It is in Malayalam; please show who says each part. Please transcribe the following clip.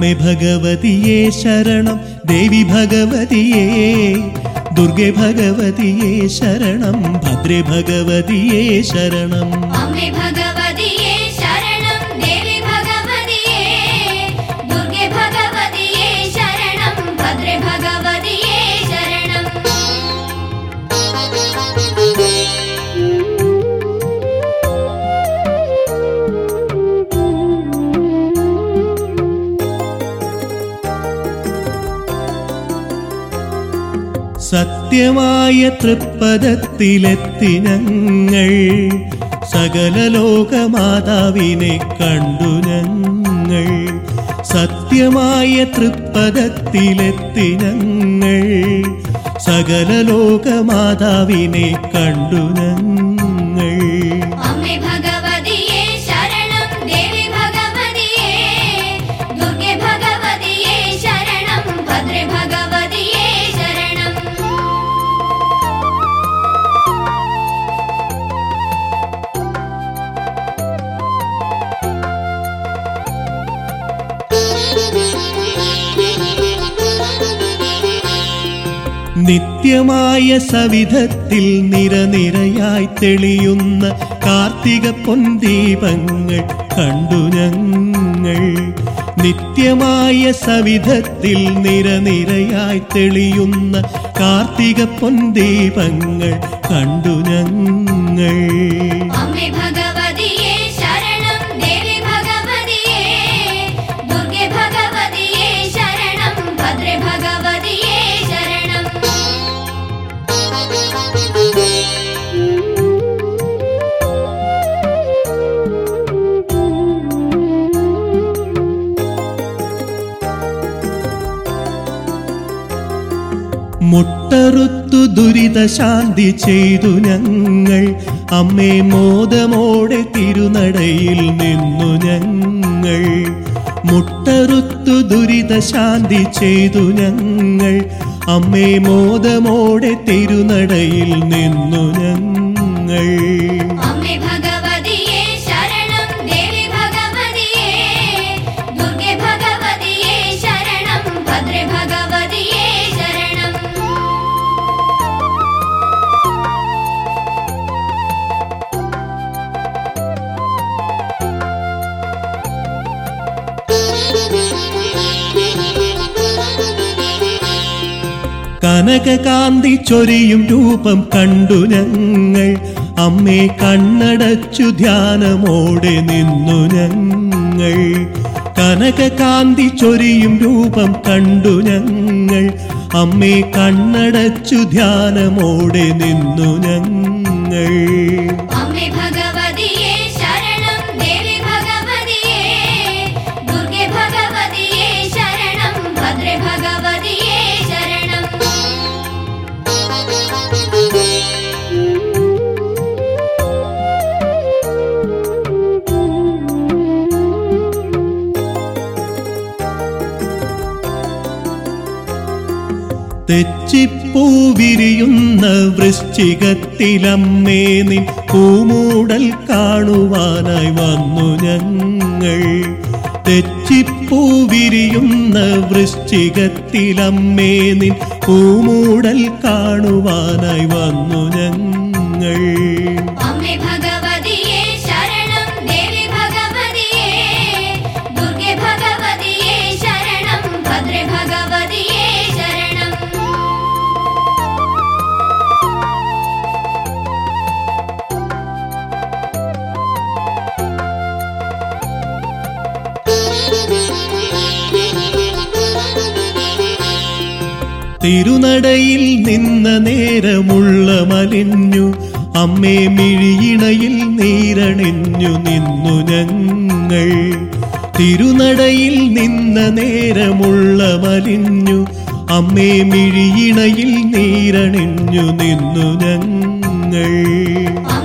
Speaker 1: അമ്മേ ഭഗവതിയെ ശരണം ദേവി ഭഗവതിയെ ദുർഗെ ഭഗവതിയെ ശരണം ഭദ്രേ ഭഗവതിയെ ശരണം
Speaker 2: അമ്മേ ഭഗവതിയെ ശരണം ദേവി ഭഗവതിയെ ദുർഗെ ഭഗവതിയെ ശരണം ഭദ്രേ ഭഗവതിയെ ശരണം
Speaker 1: സത്യമായ തൃപ്പദത്തിലെത്തി ഞങ്ങൾ സകല ലോകമാതാവിനെ കണ്ടു ഞങ്ങൾ സത്യമായ തൃപ്പദത്തിലെത്തി ഞങ്ങൾ സകല ലോകമാതാവിനെ കണ്ടു ഞങ്ങൾ
Speaker 2: അമ്മേ ഭഗവതിയെ ശരണം ദേവി ഭഗവതിയെ ദുർഗെ ഭഗവതിയെ ശരണം ഭദ്രേ ഭഗവതിയെ ശരണം
Speaker 1: നിത്യമായ സവിധത്തിൽ നിരനിരയായി തെളിയുന്ന കാർത്തിക പൊന്തീപങ്ങൾ കണ്ടു ഞങ്ങൾ നിത്യമായ സവിധത്തിൽ നിരനിരയായി തെളിയുന്ന കാർത്തിക പൊന്തീപങ്ങൾ കണ്ടു ഞങ്ങൾ
Speaker 2: അമ്മേ ഭഗവതിയെ ശരണം ദേവി ഭഗവതിയെ ദുർഗെ ഭഗവതിയെ ശരണം ഭദ്രേ ഭഗവതിയെ ശരണം
Speaker 1: മുട്ടറുത്തു ദുരിതശാന്തി ചെയ്തു ഞങ്ങൾ അമ്മേ മോദമോടെ തിരുനടയിൽ നിന്നു ഞങ്ങൾ മുട്ടറുത്തു ദുരിതശാന്തി ചെയ്തു ഞങ്ങൾ അമ്മേ മോദമോടെ തിരുനടയിൽ നിന്നു ഞങ്ങൾ
Speaker 2: അമ്മേ ഭഗവതിയെ ശരണം ദേവി ഭഗവതിയെ ദുർഗെ ഭഗവതിയെ ശരണം ഭദ്രേ ഭഗവതിയെ ശരണം
Speaker 1: കനകകാന്തി ചൊരിയും രൂപം കണ്ടു ഞങ്ങൾ അമ്മേ കണ്ണടച്ചു ധ്യാനമോടെ നിന്നു ഞങ്ങൾ കനകകാന്തി ചൊരിയും രൂപം കണ്ടു ഞങ്ങൾ അമ്മേ കണ്ണടച്ചു ധ്യാനമോടെ നിന്നു ഞങ്ങൾ
Speaker 2: അമ്മേ ഭഗവതിയെ ശരണം ദേവി ഭഗവതിയെ ദുർഗെ ഭഗവതിയെ ശരണം ഭദ്രേ ഭഗവതിയെ ശരണം
Speaker 1: തെച്ചിപ്പൂ വിരിയുന്ന വൃശ്ചികത്തിലമ്മേ നിൻ പൂമൂടൽ കാണുവാനായി വന്നു ഞങ്ങൾ തെച്ചിപ്പൂ വിരിയുന്ന വൃശ്ചികത്തിലമ്മേ നിൻ പൂമൂടൽ കാണുവാനായി വന്നു ഞങ്ങൾ
Speaker 2: അമ്മേ ഭഗവതിയെ ശരണം ദേവി ഭഗവതിയെ ദുർഗെ ഭഗവതിയെ ശരണം ഭദ്രേ ഭഗവതിയെ ശരണം
Speaker 1: തിരുനടയിൽ നിന്ന നേരമുള്ള മലിഞ്ഞു അമ്മേ മിഴിയിണയിൽ നീരണിഞ്ഞു നിന്നു ഞങ്ങൾ തിരുനടയിൽ നിന്ന നേരമുള്ള മലിഞ്ഞു അമ്മേ മിഴിയിണയിൽ നീരണിഞ്ഞു നിന്നു ഞങ്ങൾ